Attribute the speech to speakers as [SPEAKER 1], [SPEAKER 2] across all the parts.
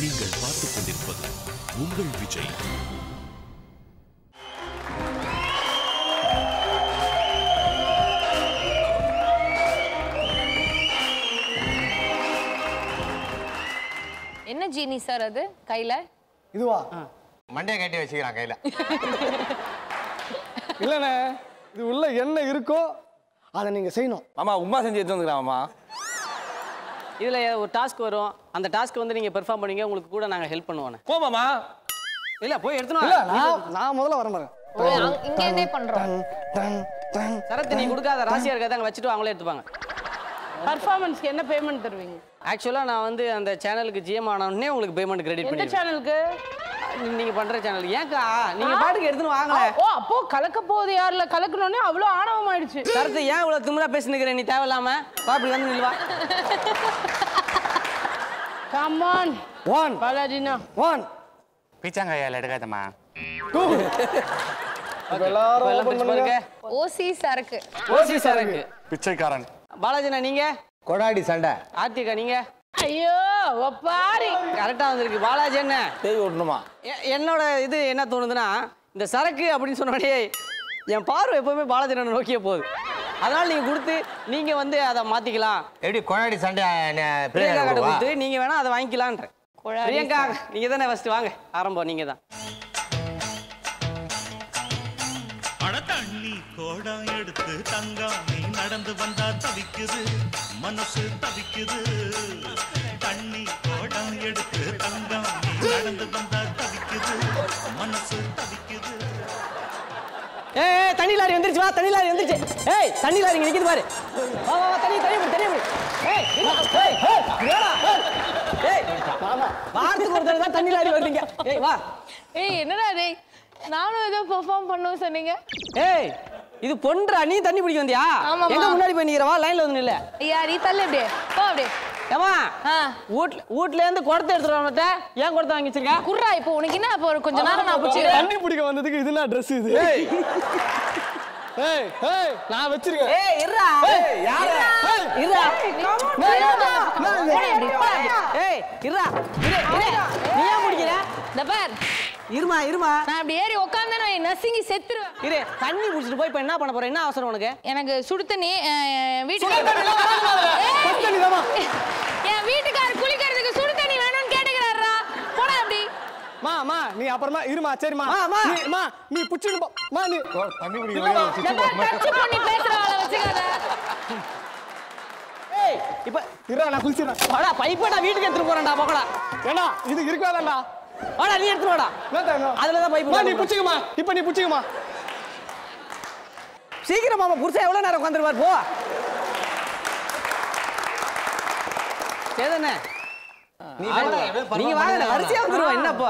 [SPEAKER 1] நீங்கள் பார்த்துக் கொண்டிருப்பது உங்கள் விஜய்
[SPEAKER 2] என்ன ஜீனி சார் அது கையில
[SPEAKER 3] இதுவா
[SPEAKER 4] மண்டையை கட்டி வச்சுக்கிறான் கையில
[SPEAKER 3] இல்லைண்ணே இது உள்ள என்ன இருக்கோ அதை நீங்க செய்யணும்
[SPEAKER 5] மாமா உமா செஞ்சு எடுத்து வந்துக்கலாம் மாமா
[SPEAKER 6] இதில் ஒரு டாஸ்க் வரும் அந்த டாஸ்க் வந்து நீங்கள் பெர்ஃபார்ம் பண்ணீங்க உங்களுக்கு கூட நாங்கள் ஹெல்ப் பண்ணுவோம்
[SPEAKER 5] போ மாமா
[SPEAKER 6] இல்லை போய்
[SPEAKER 3] இல்ல
[SPEAKER 6] எடுத்துனோம்
[SPEAKER 3] நான் நான் முதல்ல வர மாட்டேன்
[SPEAKER 2] ஓ, அங்க- இங்க இருந்தே பண்றோம்
[SPEAKER 3] டன் டன்
[SPEAKER 6] சரத்து நீ கொடுக்காத ராசியாக இருக்காது அங்கே வச்சுட்டு அவங்களே எடுத்துப்பாங்க
[SPEAKER 7] பர்ஃபார்மன்ஸ்க்கு என்ன பேமெண்ட் தருவீங்க
[SPEAKER 6] ஆக்சுவலாக நான் வந்து அந்த சேனலுக்கு ஜிஎம் ஆனோடனே உங்களுக்கு பேமெண்ட் கிரெடிட்
[SPEAKER 7] எந்த
[SPEAKER 6] பண்ணி
[SPEAKER 7] சேனலுக்கு
[SPEAKER 6] நீங்கள் பண்ணுற சேனல் ஏன்க்கா நீங்கள் பாட்டுக்கு எடுத்துன்னு வாங்கல
[SPEAKER 7] ஓ அப்போ கலக்க போகுது யாருல கலக்கணும்னே அவ்வளோ ஆணவம் ஆயிடுச்சு
[SPEAKER 6] சரத்து ஏன் இவ்வளோ திமிரா பேசினுக்கிற நீ தேவையில்லாம பாப்பி வந்து நில்வா
[SPEAKER 7] கமான்
[SPEAKER 3] ஒன்
[SPEAKER 7] பாலாஜினா
[SPEAKER 3] ஒன்
[SPEAKER 4] பீச்சாங்காயால் எடுக்காதம்மா
[SPEAKER 3] டூ இப்ப எல்லாரும்
[SPEAKER 6] எல்லாம்
[SPEAKER 3] open
[SPEAKER 6] பிரிச்சு
[SPEAKER 3] பண்ணுங்க
[SPEAKER 6] பாருங்க
[SPEAKER 2] ஓசி சரக்கு
[SPEAKER 6] ஓசி சரக்கு
[SPEAKER 4] பிச்சைக்காரன்
[SPEAKER 6] பாலாஜினா நீங்கள்
[SPEAKER 4] கொடாடி சண்டை
[SPEAKER 6] ஆர்த்திகா நீங்கள்
[SPEAKER 7] ஐயோ ஒப்பாரி
[SPEAKER 6] கரெக்டாக வந்திருக்கு பாலாஜி என்ன
[SPEAKER 5] தேவி விடணுமா
[SPEAKER 6] எ- என்னோட இது என்ன தோணுதுன்னா இந்த சரக்கு அப்படின்னு சொன்னோடனே என் பார்வை எப்பவுமே பாலாஜினை நோக்கிய போகுது அதனால நீங்க கொடுத்து நீங்க வந்து அதை மாத்திக்கலாம்
[SPEAKER 4] எப்படி கொடாடி சண்டை
[SPEAKER 6] பிரியங்கா கிட்ட
[SPEAKER 4] பிரியாணி
[SPEAKER 6] கொடுத்து நீங்க வேணா அதை வாங்கிக்கலான்ற பிரியங்கா நீங்க தானே ஃபர்ஸ்ட் வாங்க ஆரம்பம் நீங்க தான்
[SPEAKER 8] அட தண்ணி கோடம் எடுத்து தங்கம் நீ நடந்து வந்தா தவிக்குது மனசு தவிக்குது தண்ணி கோடம் எடுத்து தங்கம் நீ நடந்து வந்தா தவிக்குது மனசு தவிக்குது
[SPEAKER 6] ஏய் ஏய், தண்ணி லாரி வந்துருச்சு வா தண்ணி லாரி வந்துருச்சு ஏய் தண்ணி லாரி இங்க நிக்குது பாரு வா வா வா தண்ணி தண்ணி குடி, தண்ணி குடி. ஏய் இங்க வா, ஏய் ஏய் இங்க வாடா, ஏய். ஏய் வாரத்துக்கு ஒரு தடவை தான் தண்ணி லாரி வருதுங்க ஏய் வா
[SPEAKER 2] ஏய் என்னடா டேய் நானும் ஏதோ பெர்ஃபார்ம் பண்ணுவோம் சொன்னீங்க
[SPEAKER 6] ஏய் இது பொன்றா நீ தண்ணி பிடிக்க வந்தியா
[SPEAKER 2] ஆமாம்மா.
[SPEAKER 6] எங்க முன்னாடி போய் நிக்கிறவா லைன்ல வந்து நில்ல
[SPEAKER 2] ஐயா நீ தள்ளு அப்படியே போ அப்படியே
[SPEAKER 6] ஏமா
[SPEAKER 2] ஆ
[SPEAKER 6] வீட்ல வீட்ல இருந்து குடத்தை எடுத்துட்டு வந்துட்ட ஏன் குடத்தை வாங்கி வச்சிருக்க
[SPEAKER 2] குர்ரா இப்போ உனக்கு என்ன இப்போ ஒரு கொஞ்ச நேரம் நான் பிடிச்சிக்கிறேன்
[SPEAKER 3] தண்ணி பிடிக்க வந்ததுக்கு இது என்ன ட்ரெஸ் இது ஏய் ஏய் நான் வச்சிருக்கேன்
[SPEAKER 6] ஏய் இருடா
[SPEAKER 3] யாரு
[SPEAKER 6] இருடா
[SPEAKER 2] போடி அப்படி, போ அப்படி.
[SPEAKER 6] ஏய் இருடா இரு இரு நீ ஏன் பிடிக்கிற
[SPEAKER 2] இந்த பார்
[SPEAKER 6] இருமா இருமா
[SPEAKER 2] நான் அப்படி ஏறி உட்காந்தேன்னு வை, நசுங்கி செத்துருவேன்
[SPEAKER 6] இரு தண்ணி குடிச்சிட்டு போய் இப்ப என்ன பண்ண போற என்ன அவசரம் உனக்கு
[SPEAKER 2] எனக்கு சுடு தண்ணி அஹ், வீட்டுக்கு
[SPEAKER 3] தண்ணி தாமா
[SPEAKER 2] என் வீட்டுக்காரர் குளிக்கிறதுக்கு சுடு தண்ணி வேணும்னு கேட்டுக்கிறாரா போடா அப்படி
[SPEAKER 3] மா மா நீ அப்புறமா இருமா சரிமா
[SPEAKER 6] மா, மா.
[SPEAKER 3] நீ மா நீ புடிச்சிடு போ. மா நீ
[SPEAKER 4] தண்ணி
[SPEAKER 2] இந்த பார் டச் பண்ணி பேசுறவள வச்சுக்காத
[SPEAKER 6] ஏய் இப்ப
[SPEAKER 3] இருடா நான் குளிச்சிடுறேன்
[SPEAKER 6] வாடா பைப்பை நான் வீட்டுக்கு எடுத்துட்டு போறேன்டா போக்கடா
[SPEAKER 3] ஏண்டா இது இருக்காதாண்டா
[SPEAKER 6] வாடா நீ எடுத்துட்டு வாடா
[SPEAKER 3] என்ன தெரியும்
[SPEAKER 6] அதுல தான் பைப்பு
[SPEAKER 3] மா நீ புடிச்சுக்கமா இப்போ நீ புடிச்சுக்கமா
[SPEAKER 6] சீக்கிரம் மாமா புருஷன் எவ்வளவு நேரம் உட்காந்துருவார் போ சேதனே நீங்க வாங்க வரிசையா வந்துருவோம் என்னப்பா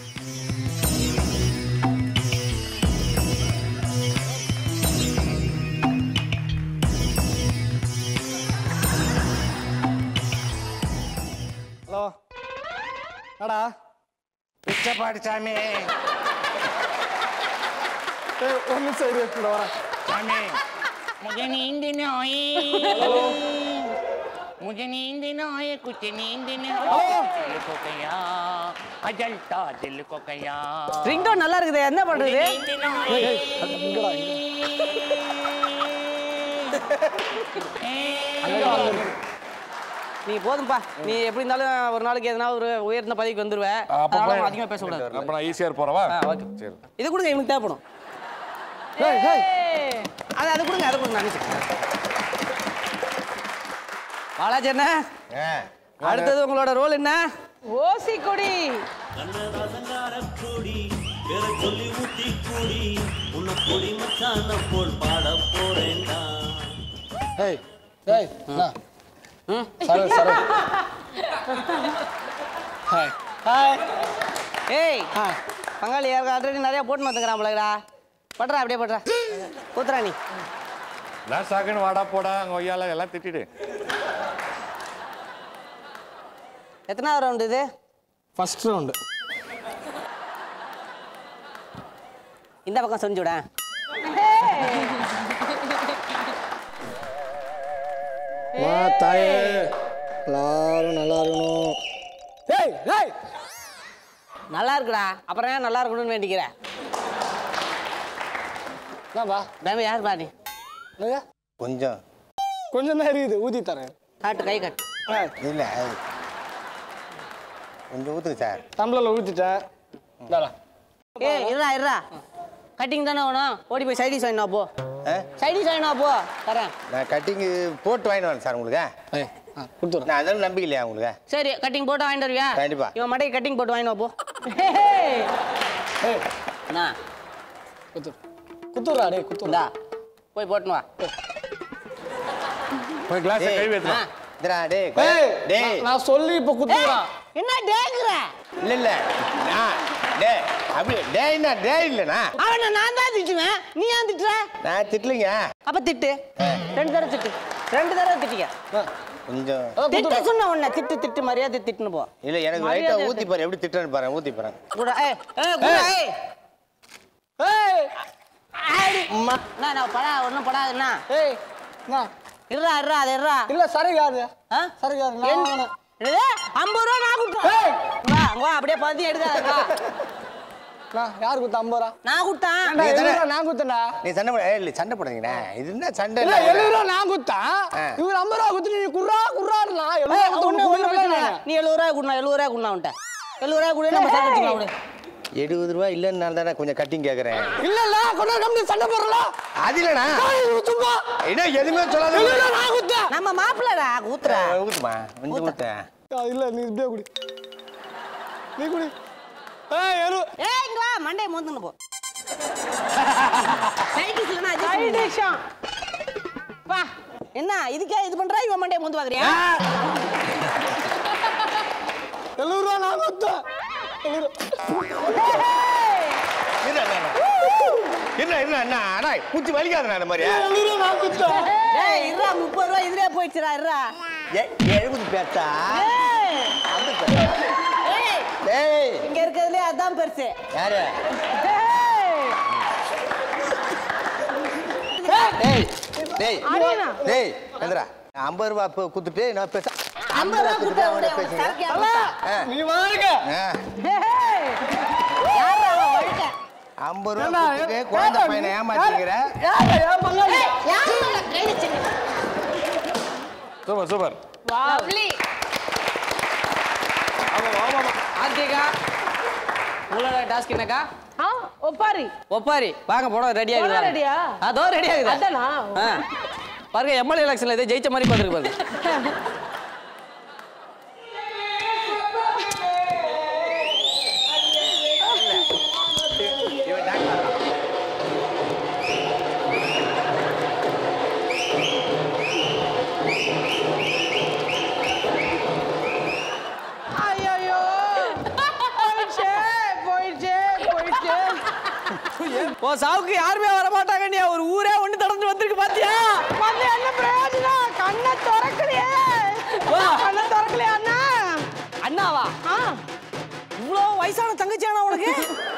[SPEAKER 3] ஹலோ அடா
[SPEAKER 4] பிச்சைப்பாடி சாமி
[SPEAKER 3] ஏய் ஒரு நிமிஷம் இரு இந்த வரேன்
[SPEAKER 4] சாமி मुझे नींद न आए मुझे नींद न आए कुछ नींद न आए दिल को कया अजलता दिल को कया
[SPEAKER 6] ரிங்டோன் நல்லா இருக்குது என்ன பண்றது
[SPEAKER 4] नींद न आए
[SPEAKER 6] நீ போதும்பா நீ எப்படி இருந்தாலும் ஒரு நாளைக்கு எதனா ஒரு உயர்ந்த பதவிக்கு வந்துருவ அதனால அதிகமா பேசக்கூடாது
[SPEAKER 5] அப்ப நான் ஈஸியா போறவா
[SPEAKER 6] ஆ, ஓகே.
[SPEAKER 5] சரி
[SPEAKER 6] இது கொடுங்க இவனுக்கு தேவைப்படும்
[SPEAKER 3] ஏய் ஏய்
[SPEAKER 6] அது அது கொடுங்க அது கொடுங்க நான் பாலாஜி என்ன அடுத்தது உங்களோட ரோல் என்ன
[SPEAKER 7] ஓசி கொடி
[SPEAKER 8] கண்ணதாசங்கார கூடி பேர சொல்லி ஊத்தி கூடி உன்னை பொடி மச்சான போல் பாட போறேன்டா
[SPEAKER 3] ஏய் ஏய் என்ன சரவ் சரவ் ஹாய் ஹாய்
[SPEAKER 6] ஏய் பங்காளி யாருக்கு ஆல்ரெடி நிறைய போட்டு வந்துக்கிறான் போலடா படுறா அப்படியே படுறா கூத்துறா நீ
[SPEAKER 5] நான் சாக்குன்னு வாடா போடா அங்க ஒய்யால எல்லாம் திட்டிடு
[SPEAKER 6] எத்தனாவது ரவுண்டு இது
[SPEAKER 3] ஃபர்ஸ்ட் ரவுண்டு
[SPEAKER 6] இந்த பக்கம் செஞ்சு விட
[SPEAKER 3] மா தாயே எல்லாரும் நல்லா இருக்கணும் ஏய் ஏய்
[SPEAKER 6] நல்லா இருக்குடா அப்புறம் ஏன் நல்லா இருக்கணும்னு வேண்டிக்கிறேன்
[SPEAKER 3] என்னப்பா
[SPEAKER 6] தம்பி யார் பா நீ
[SPEAKER 3] என்னங்க
[SPEAKER 9] கொஞ்சம்
[SPEAKER 3] கொஞ்சம் தான் இருக்குது ஊதி தரேன்
[SPEAKER 6] காட்டு கை காட்டு
[SPEAKER 3] ஏய்,
[SPEAKER 9] இல்லை கொஞ்சம் ஊற்றுங்க சார்
[SPEAKER 3] டம்ளர்ல ஊத்திட்டேன் இந்தாடா.
[SPEAKER 6] ஏ இருடா இருடா கட்டிங் தானே வேணும் ஓடி போய் சைடிஸ் வாங்கினா போ
[SPEAKER 9] ஆ
[SPEAKER 6] சைடிஸ் வாங்கினா போ தரேன்
[SPEAKER 9] நான் கட்டிங்கு போட்டு வாங்கிட்டு வரேன் சார் உங்களுக்கு
[SPEAKER 3] ஏய் ஆ கொடுத்துறேன்
[SPEAKER 9] நான் அதெல்லாம் நம்பிக்கை இல்லையா உங்களுக்கு
[SPEAKER 6] சரி கட்டிங் போட்டு வாங்கிட்டு வருவியா
[SPEAKER 9] கண்டிப்பா.
[SPEAKER 6] இவன் மட்டைக்கு கட்டிங் போட்டு வாங்கினா போ
[SPEAKER 3] ஏய்
[SPEAKER 6] என்ன
[SPEAKER 3] குத்துரு குத்துறா டேய் குத்துறா
[SPEAKER 6] இந்தா போய் போட்டுன்னு வா
[SPEAKER 5] போய் கிளாஸ் கை
[SPEAKER 6] ஆ.
[SPEAKER 5] வைத்துறா
[SPEAKER 9] இதுடா டேய்
[SPEAKER 3] ஏய்
[SPEAKER 9] டேய்
[SPEAKER 3] நான்- நான் சொல்லி இப்ப குத்துறான்
[SPEAKER 6] என்ன டேக்குற
[SPEAKER 9] இல்லை இல்லை நான் டேய் அப்படி டேய்னா டேய் இல்லைண்ணா
[SPEAKER 6] அவனை நான் தான் திட்டுவேன் நீ ஏன் திட்டுற
[SPEAKER 9] நான் திட்டலைங்க
[SPEAKER 6] அப்ப திட்டு ரெண்டு தடவை திட்டு ரெண்டு தடவை திட்டிக்க
[SPEAKER 9] கொஞ்சம்
[SPEAKER 6] திட்டு சொன்ன உன்னை திட்டு திட்டு மரியாதை திட்டுன்னு போ
[SPEAKER 9] இல்லை எனக்கு
[SPEAKER 6] மரியாதை
[SPEAKER 9] லைட்டாக ஊற்றி பாரு எப்படி திட்டுறேன்னு பாரு ஊற்றி பாரு
[SPEAKER 6] கூட ஏய் ஏய் கூட ஏய்
[SPEAKER 3] ஏய்
[SPEAKER 6] ஆடி அம்மா நான் நான் படா ஒன்றும் படாது என்ன
[SPEAKER 3] ஏய் என்ன
[SPEAKER 6] இருடா இருடா அது இருடா
[SPEAKER 3] இல்ல சரிகாது
[SPEAKER 6] ஆ
[SPEAKER 3] சரிகாது நான்
[SPEAKER 6] என்-
[SPEAKER 3] வாங்கினேன்.
[SPEAKER 6] என்னது? ஐம்பது ரூபா நான் கொடுத்தேன் வா வா அப்படியே பதி எடுக்காத வா
[SPEAKER 3] நான் யார் குத்த ஐம்பது ரூபா
[SPEAKER 6] நான் கொடுத்தேன்
[SPEAKER 3] ஏன்டா,
[SPEAKER 9] நீ தானே-
[SPEAKER 3] எழுபது ரூபா நான் குத்தேன்டா
[SPEAKER 9] நீ சண்டை போட ஏய், இல்லை சண்டை போடுங்கண்ணே இது என்ன சண்டை
[SPEAKER 3] இல்ல
[SPEAKER 9] இல்லை.
[SPEAKER 3] எழுபது ரூபா நான் குத்தேன்
[SPEAKER 9] ஆ.
[SPEAKER 3] இவர் ஐம்பது ரூபா குத்து நீ குர்ரா குர்ராடுனா எழுபது
[SPEAKER 6] ஏய்,
[SPEAKER 3] ரூபா
[SPEAKER 6] ஒண்ணு
[SPEAKER 3] குத்து
[SPEAKER 6] ஒண்ணு
[SPEAKER 3] குர்ரா
[SPEAKER 6] பிரச்சனை
[SPEAKER 3] இல்ல.
[SPEAKER 6] இல்லை. நீ எழுபது ரூபாய் கொடுனா எழுபது ரூபாய் கொடுனா உன்ட்ட எழுபது ரூபாய் கொடு நம்ம சாப்பிட்டு வச்சுக்கலாம் விடு
[SPEAKER 9] எழுபது ரூபா இல்லைன்னு தானே கொஞ்சம் கட்டிங் கேட்குறேன்
[SPEAKER 3] இல்ல இல்ல கொண்டா கம்பெனி சண்டை போடுறல
[SPEAKER 9] அது இல்லைண்ணா
[SPEAKER 3] சும்மா
[SPEAKER 9] என்ன எதுவுமே சொல்லாத
[SPEAKER 3] எழுபது ரூபா நான் குத்தேன்
[SPEAKER 6] நம்ம மாப்பிள்ளடா ஊத்துற
[SPEAKER 9] ஊத்துமா கொஞ்சம் ஊத்த
[SPEAKER 3] ஆ, இல்ல நீ இப்படியே குடி நீ குடி ஏய் எரு
[SPEAKER 6] ஏய் இங்க வா மண்டே மோந்துன்னு போ சைடிஸ் இல்லனா adjust பண்ணு.
[SPEAKER 7] சைடிஷா
[SPEAKER 6] வா என்ன இதுக்கே இது பண்றா இவன் மண்டே மோந்து பாக்குறியா
[SPEAKER 3] எழுபது ரூபா நான் குத்தேன் எழுபது ரூபா.
[SPEAKER 9] என்ன என்ன என்ன அண்ணா பூச்சி வலிக்காதுண்ணா அந்த மாதிரி
[SPEAKER 3] எழுபது ரூபா நான் குத்தேன்
[SPEAKER 6] டேய் இருடா முப்பது ரூபா இதுலயே போயிடுச்சுடா இருடா
[SPEAKER 9] ஏ- எழுபது பேட்டா
[SPEAKER 6] ஏய் ஏய்
[SPEAKER 9] டேய்
[SPEAKER 6] இங்க இருக்கிறதுலே அதான் பெருசு
[SPEAKER 9] யாரு
[SPEAKER 6] ஏய்
[SPEAKER 9] டேய் டேய்
[SPEAKER 7] அடினா.
[SPEAKER 9] டேய் எந்திரா ஐம்பது ரூபா இப்போ குத்துட்டு நான் பேச
[SPEAKER 6] ஐம்பது ரூபா கொடுத்தா
[SPEAKER 9] அவங்கள்ட்ட
[SPEAKER 6] உடைய
[SPEAKER 9] பேசுங்க
[SPEAKER 6] சாக்கியா
[SPEAKER 3] நீ வாருங்க
[SPEAKER 9] ஆ,
[SPEAKER 6] யாரா அவன் வழுக்க
[SPEAKER 9] ஐம்பது ரூபா
[SPEAKER 3] ஏண்டா,
[SPEAKER 9] கொடுத்துட்டு
[SPEAKER 3] ஏண்டா,
[SPEAKER 9] குழந்தை பையனை ஏமாத்திக்கிற
[SPEAKER 3] யாரு ஏன் பங்காளி
[SPEAKER 6] யாரு மேல கை வச்சிருக்க
[SPEAKER 5] சூப்பர் சூப்பர்
[SPEAKER 2] லவ்லி
[SPEAKER 6] ஆர்த்திகா உங்களோட டாஸ்க் என்னக்கா
[SPEAKER 7] ஆ ஒப்பாரி
[SPEAKER 6] ஒப்பாரி வாங்க போட ரெடி ஆகுது
[SPEAKER 7] போடா ready-ஆ?
[SPEAKER 6] அதோ ரெடி ஆகுது
[SPEAKER 7] அதானா?
[SPEAKER 6] ஆ. பாருங்க எம்எல்ஏ எலெக்ஷன்ல இதை ஜெயிச்ச மாதிரி பார்த்துருக்கு பாருங்க
[SPEAKER 7] ஐயோ போயிடுச்சே போயிடுச்சே போயிடுச்சே
[SPEAKER 6] ஓ சாவுக்கு யாருமே வர மாட்டாங்க நீ ஒரு ஊரே ஒண்ணு தொடர்ந்து வந்திருக்கு பாத்தியா
[SPEAKER 7] வந்து என்ன பிரயோஜனம் கண்ணை திறக்கலையே
[SPEAKER 6] வா.
[SPEAKER 7] கண்ணை திறக்கலையா அண்ணா
[SPEAKER 6] அண்ணாவா
[SPEAKER 7] ஆ
[SPEAKER 6] இவ்வளோ வயசான தங்கச்சியானா உனக்கு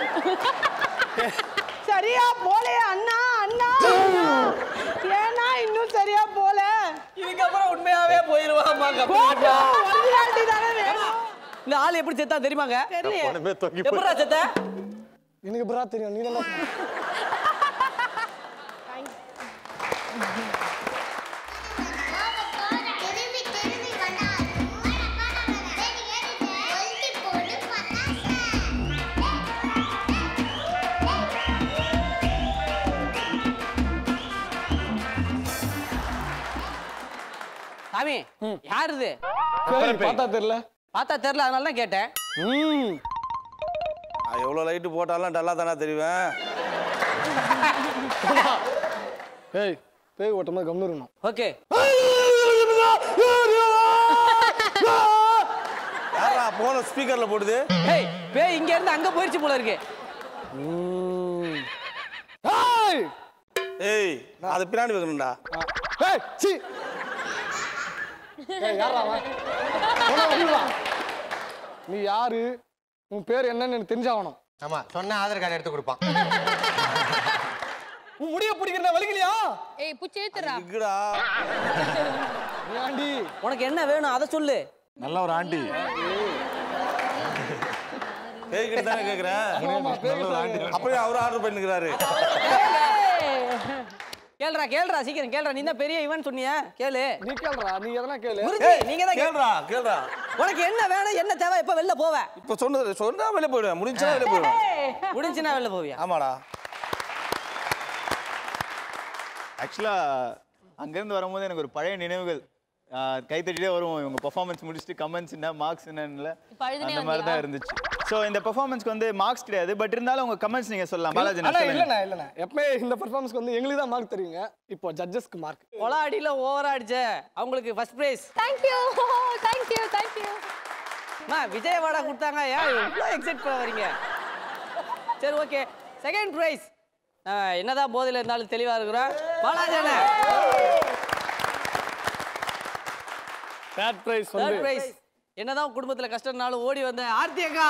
[SPEAKER 7] சரியா போலையே அண்ணா அண்ணா அண்ணா. ஏன்னா இன்னும் சரியா போல
[SPEAKER 6] இதுக்கப்புறம் உண்மையாவே போயிருவாமா
[SPEAKER 7] போட்டோம் ஒரிஜினாலிட்டி தானே வேணும்
[SPEAKER 6] இந்த ஆள் எப்படி செத்தா தெரியுமாங்க
[SPEAKER 7] தெரியல
[SPEAKER 6] எப்படா செத்த
[SPEAKER 3] எனக்கு பிரா தெரியும் நீ தான்
[SPEAKER 10] திரும்பி திரும்பி வந்தார் ஒல்டி போடு பட்டாசு
[SPEAKER 6] சாமி யார் இது
[SPEAKER 3] சரி, பார்த்தா தெரியல
[SPEAKER 6] பார்த்தா தெரியல அதனால தான் கேட்டேன்
[SPEAKER 3] ம்
[SPEAKER 11] எவ்வளோ லைட்டு போட்டாலும் டல்லா தானே தெரிவேன்
[SPEAKER 3] ஏய் பேய் ஓட்டமா கம்னு இருக்கணும்
[SPEAKER 6] ஓகே
[SPEAKER 11] யாரா போன ஸ்பீக்கர்ல போடுது
[SPEAKER 6] ஏய் பேய் இங்க இருந்து அங்க போயிருச்சு போல இருக்கு
[SPEAKER 3] ம். ஏய்
[SPEAKER 11] ஏய் அது பின்னாடி வைக்கணும்டா
[SPEAKER 3] ஏய் சி ஏய் யாரா அவன் போடா, வெளிய வா. நீ யாரு உன் பேர் என்னன்னு எனக்கு தெரிஞ்சாகணும்
[SPEAKER 9] ஆமா சொன்ன ஆதார் கார்டு எடுத்து கொடுப்பான்
[SPEAKER 3] உன் முடிய பிடிக்கிறா வலிக்கலையா
[SPEAKER 2] ஏய் புச்சி ஏத்துறா
[SPEAKER 11] இருக்குடா
[SPEAKER 3] நீ ஆண்டி
[SPEAKER 6] உனக்கு என்ன வேணும் அதை சொல்லு
[SPEAKER 5] நல்ல ஒரு ஆண்டி
[SPEAKER 11] பேய்கிட்ட தானே கேட்குறேன்
[SPEAKER 3] ஆமா பேர்
[SPEAKER 11] அப்படியே அவர் ஆர்டர் பண்ணிக்கிறாரு
[SPEAKER 6] கேளுடா கேளுடா சீக்கிரம் கேளுடா நீ தான் பெரிய இவன் சொன்னியா கேளு
[SPEAKER 3] நீ கேளுடா நீ எதனா கேளு
[SPEAKER 6] குருஜி நீங்க தான் கேளு.
[SPEAKER 11] கேளுடா கேளுடா
[SPEAKER 6] உனக்கு என்ன வேணும் என்ன தேவை எப்ப வெளில போவ
[SPEAKER 11] இப்போ சொன்னது சொன்னா வெளியே போயிடுவேன் முடிஞ்சா வெளியே போயிடுவேன்
[SPEAKER 6] முடிஞ்சுனா வெளில போவியா
[SPEAKER 11] ஆமாடா
[SPEAKER 12] ஆக்சுவலாக அங்கேருந்து வரும்போது எனக்கு ஒரு பழைய நினைவுகள் ஆஹ் கை தட்டிட்டே வருவோம் இவங்க பெர்ஃபார்மன்ஸ் முடிச்சுட்டு கமெண்ட்ஸ் என்ன மார்க்ஸ் என்னன்னு
[SPEAKER 2] இப்ப அழுதுனே
[SPEAKER 12] அந்த மாதிரி தான்
[SPEAKER 2] வந்தியா?
[SPEAKER 12] இருந்துச்சு ஸோ இந்த பெர்ஃபார்மன்ஸ்க்கு வந்து மார்க்ஸ் கிடையாது பட் இருந்தாலும் உங்க கமெண்ட்ஸ் நீங்க சொல்லலாம் பாலாஜி
[SPEAKER 3] அண்ணா
[SPEAKER 12] சொல்லுங்க
[SPEAKER 3] இல்லண்ணா இல்லண்ணா எப்பவுமே இந்த பர்ஃபார்மன்ஸ்க்கு வந்து எங்களுக்கு தான் மார்க் தருவீங்க இப்போ ஜட்ஜஸ்க்கு மார்க்
[SPEAKER 6] கொலா அடியில ஓவரா அடிச்ச அவங்களுக்கு first prize
[SPEAKER 2] thank you thank you thank you
[SPEAKER 6] அம்மா விஜயவாடா கொடுத்தாங்க ஏன் இவ்வளோ எக்ஸைட் பண்ண வரீங்க சரி ஓகே செகண்ட் ப்ரைஸ் என்னதான் போதையில் இருந்தாலும் தெளிவா இருக்கிறோம் பாலாஜி அண்ணா
[SPEAKER 3] தேர்ட் ப்ரைஸ்
[SPEAKER 6] தேர்ட்
[SPEAKER 3] வந்து
[SPEAKER 6] ப்ரைஸ் என்னதான் குடும்பத்துல கஷ்டம்னாலும் ஓடி வந்த ஆர்த்தி அக்கா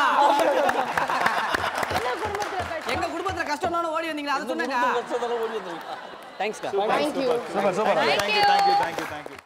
[SPEAKER 6] எங்க குடும்பத்துல கஷ்டம்னாலும் ஓடி வந்தீங்களா அதை சொன்னாங்க தேங்க்ஸ்க்கா
[SPEAKER 2] thank you
[SPEAKER 12] super super
[SPEAKER 2] Thank
[SPEAKER 12] thank you
[SPEAKER 2] you.
[SPEAKER 12] Thank you thank you thank you